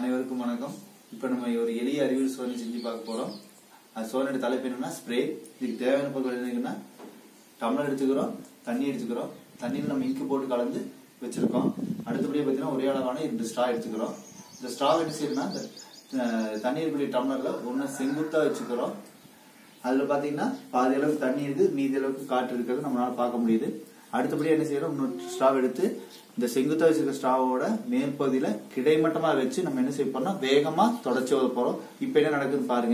அனைவருக்கும் வணக்கம் இப்போ நம்ம ஒரு எளிய அறிவியல் சோதனை செஞ்சு பார்க்க போறோம் அது சோதனையோட தலைப்பு என்னன்னா ஸ்ப்ரே இதுக்கு தேவையான பொருட்கள் என்னங்கன்னா டம்ளர் எடுத்துக்கிறோம் தண்ணி எடுத்துக்கிறோம் தண்ணியில் நம்ம இங்கு போட்டு கலந்து வச்சிருக்கோம் அடுத்தபடியாக பார்த்தீங்கன்னா ஒரே அளவான ரெண்டு ஸ்ட்ரா எடுத்துக்கிறோம் இந்த ஸ்ட்ரா என்ன செய்யணும்னா இந்த அஹ், தண்ணி இருக்கக்கூடிய டம்ளர்ல ஒன்று செங்குத்தா வச்சுக்கிறோம் அதுல பாத்தீங்கன்னா பாதி அளவுக்கு தண்ணி இருக்கு மீதி அளவுக்கு காற்று இருக்கிறது நம்மளால பார்க்க முடியுது அடுத்தபடி என்ன செய்யறோம் இன்னொரு ஸ்ட்ராவ் எடுத்து இந்த செங்குத்தா வச்சிருக்க ஸ்ட்ராவோட மேல் பகுதியில கிடைமட்டமா வச்சு நம்ம என்ன செய்ய போறோம்னா வேகமா தொடச்சி வர போறோம் இப்ப என்ன நடக்குதுன்னு பாருங்க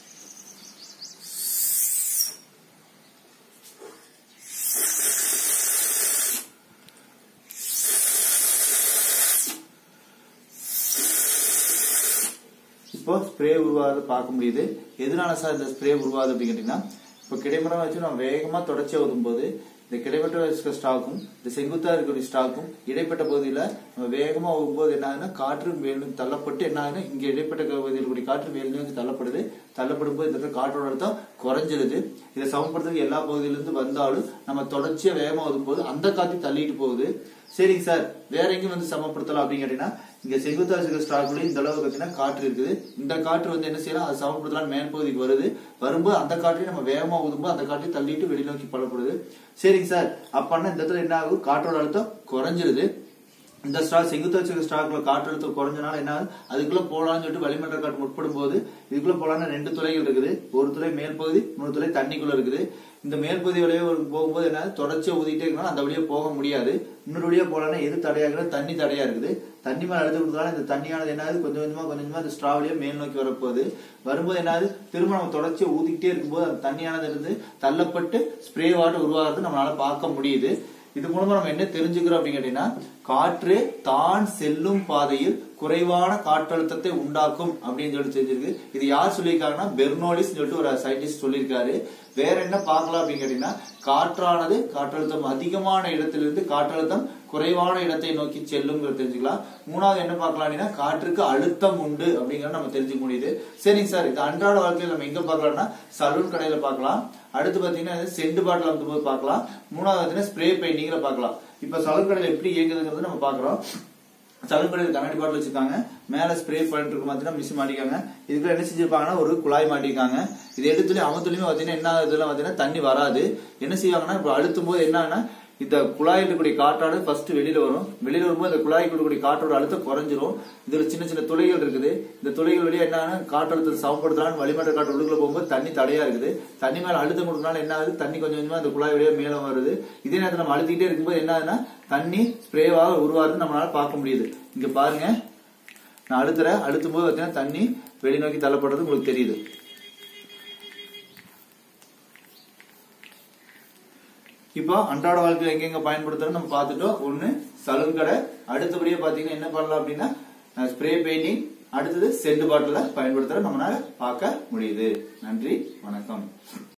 இப்போ ஸ்ப்ரே உருவாகிறது பார்க்க முடியுது எதனால சார் இந்த ஸ்ப்ரே உருவாகுது அப்படின்னு கேட்டீங்கன்னா இப்போ கிடைமரம் வச்சு நம்ம வேகமா தொடர்ச்சி ஊதும் போது இந்த கிடைமட்ட வச்சுக்க ஸ்டாக்கும் இந்த செங்குத்தா இருக்கக்கூடிய ஸ்டாக்கும் இடைப்பட்ட பகுதியில நம்ம வேகமா ஊகும்போது என்ன ஆகுதுன்னா காற்று மேல் நோக்கி தள்ளப்பட்டு என்ன ஆகுதுன்னா இங்க இடைப்பட்ட பகுதியில் இருக்கக்கூடிய காற்று மேல் நோக்கி தள்ளப்படுது தள்ளப்படும் போது இந்த இடத்துல காற்றோட அழுத்தம் குறைஞ்சிருது இதை சமப்படுத்துறதுக்கு எல்லா பகுதியிலிருந்து வந்தாலும் நம்ம தொடர்ச்சியா வேகமா ஊதும் போது அந்த காற்று தள்ளிட்டு போகுது சரிங்க சார் வேற எங்கேயும் வந்து சமப்படுத்தலாம் அப்படின்னு கேட்டீங்கன்னா இங்க செங்குத்தா இருக்கிற ஸ்டாக்குள்ளே இந்த அளவு பார்த்தீங்கன்னா காற்று இருக்குது இந்த காற்று வந்து என்ன செய்யலாம் அது சமப்படுத்தலாம் மேல் பகுதிக்கு வருது வரும்போது அந்த காற்றையும் நம்ம வேகமா ஊதும்போது அந்த காற்றை தள்ளிட்டு வெளி நோக்கி படப்படுது சரிங்க சார் அப்பன்னா இந்த இடத்துல என்ன ஆகும் காற்றோட அழுத்தம் குறைஞ்சிருது இந்த ஸ்ட்ரா செங்குத்து வச்சிருக்க ஸ்டாக்ல காற்று அழுத்தம் குறைஞ்சனால என்ன ஆகுது? அதுக்குள்ள போலாம்னு சொல்லிட்டு வளிமண்டல காற்று முற்படும் போது இதுக்குள்ள போலான்னு ரெண்டு துளைகள் இருக்குது ஒரு துளை மேல் பகுதி இன்னொரு துளை தண்ணிக்குள்ள இருக்குது இந்த மேல் பகுதி வழியே ஒரு போகும்போது என்ன ஆகுது? தொடர்ச்சியா ஊதிட்டே இருக்கணும் அந்த வழியா போக முடியாது இன்னொரு வழியா போலாம்னா எது தடையாக தண்ணி தடையா இருக்குது தண்ணி மேல அழுத்தம் கொடுத்தாலும் இந்த தண்ணியானது என்ன ஆகுது கொஞ்சம் கொஞ்சமா கொஞ்சம் கொஞ்சமா இந்த ஸ்ட்ரா வழியா மேல் நோக்கி வரப்போகுது வரும்போது என்ன ஆகுது திரும்ப நம்ம தொடர்ச்சியா ஊதிக்கிட்டே இருக்கும்போது அந்த தண்ணியானது இருந்து தள்ளப்பட்டு ஸ்ப்ரே வாட்டர் உருவாகிறது நம்மளால பார்க்க முடியுது இது மூலமா நம்ம என்ன தெரிஞ்சுக்கிறோம் அப்படின்னு கேட்டீங்கன்னா காற்று தான் செல்லும் பாதையில் குறைவான காற்றழுத்தத்தை உண்டாக்கும் அப்படின்னு சொல்லி தெரிஞ்சிருக்கு இது யார் சொல்லியிருக்காங்கன்னா பெர்னோலிஸ் சொல்லிட்டு ஒரு சயின்டிஸ்ட் சொல்லியிருக்காரு வேற என்ன பார்க்கலாம் அப்படின்னு கேட்டீங்கன்னா காற்றானது காற்றழுத்தம் அதிகமான இடத்திலிருந்து காற்றழுத்தம் குறைவான இடத்தை நோக்கி செல்லுங்கிறத தெரிஞ்சுக்கலாம் மூணாவது என்ன பார்க்கலாம் அப்படின்னா காற்றுக்கு அழுத்தம் உண்டு அப்படிங்கறத நம்ம தெரிஞ்சுக்க முடியுது சரிங்க சார் இது அன்றாட வாழ்க்கையில நம்ம எங்க பார்க்கலாம்னா சலூன் கடையில பார்க்கலாம் அடுத்து பாத்தீங்கன்னா இது செண்டு பாட்டில் வந்து போது பார்க்கலாம் மூணாவது பாத்தீங்கன்னா ஸ்ப்ரே பெயிண்டிங்ல பார்க்கலாம் இப்ப சலூன் கடையில எப்படி இயங்குதுங்கிறது நம்ம பார்க்கறோம் சலூன் கடையில் கண்ணாடி பாட்டில் வச்சிருக்காங்க மேல ஸ்ப்ரே பண்ணிட்டு இருக்கும் பார்த்தீங்கன்னா மிஸ் மாட்டிக்காங்க இதுக்குள்ள என்ன செஞ்சிருப்பாங்கன்னா ஒரு குழாய் மாட்டிருக்காங்க இது எடுத்துலயும் அமத்துலயுமே பாத்தீங்கன்னா என்ன ஆகுதுலாம் பாத்தீங்கன்னா தண்ணி வராது என்ன செய்வாங்கன்னா இப்ப அழுத்தும் போது என்ன ஆகுனா இந்த குழாயில் இருக்கக்கூடிய காற்றாடு ஃபர்ஸ்ட் வெளியில வரும் வெளியில வரும்போது இந்த குழாய்க்கு இருக்கக்கூடிய காற்றோட அழுத்தம் குறைஞ்சிரும் இதுல சின்ன சின்ன துளைகள் இருக்குது இந்த துளைகள் வழியா என்ன ஆகுனா காற்றழுத்தத்தை சமப்படுத்தலாம் வளிமண்டல காற்று உள்ளுக்குள்ள போகும்போது தண்ணி தடையா இருக்குது தண்ணி மேல அழுத்தம் கொடுக்கறதுனால என்ன ஆகுது தண்ணி கொஞ்சம் கொஞ்சமா அந்த குழாய் வழியா மேல வருது இதே நேரத்தில் நம்ம அழுத்திக்கிட்டே இருக்கும்போது என்ன ஆகுதுன்னா தண்ணி ஸ்ப்ரேவாக உருவாகுது நம்மளால பார்க்க முடியுது இங்க பாருங்க நான் அழுத்துறேன் அழுத்தும் போது பார்த்தீங்கன்னா தண்ணி வெளிநோக்கி தள்ளப்படுறது உங்களுக்கு தெரியுது இப்போ அன்றாட வாழ்க்கையில எங்கெங்க பயன்படுத்துறோம் நம்ம பார்த்துட்டோம் ஒண்ணு சலூன் கடை அடுத்தபடியா பாத்தீங்கன்னா என்ன பண்ணலாம் அப்படின்னா ஸ்ப்ரே பெயிண்டிங் அடுத்தது செண்டு பாட்டில பயன்படுத்துற நம்மளால பார்க்க முடியுது நன்றி வணக்கம்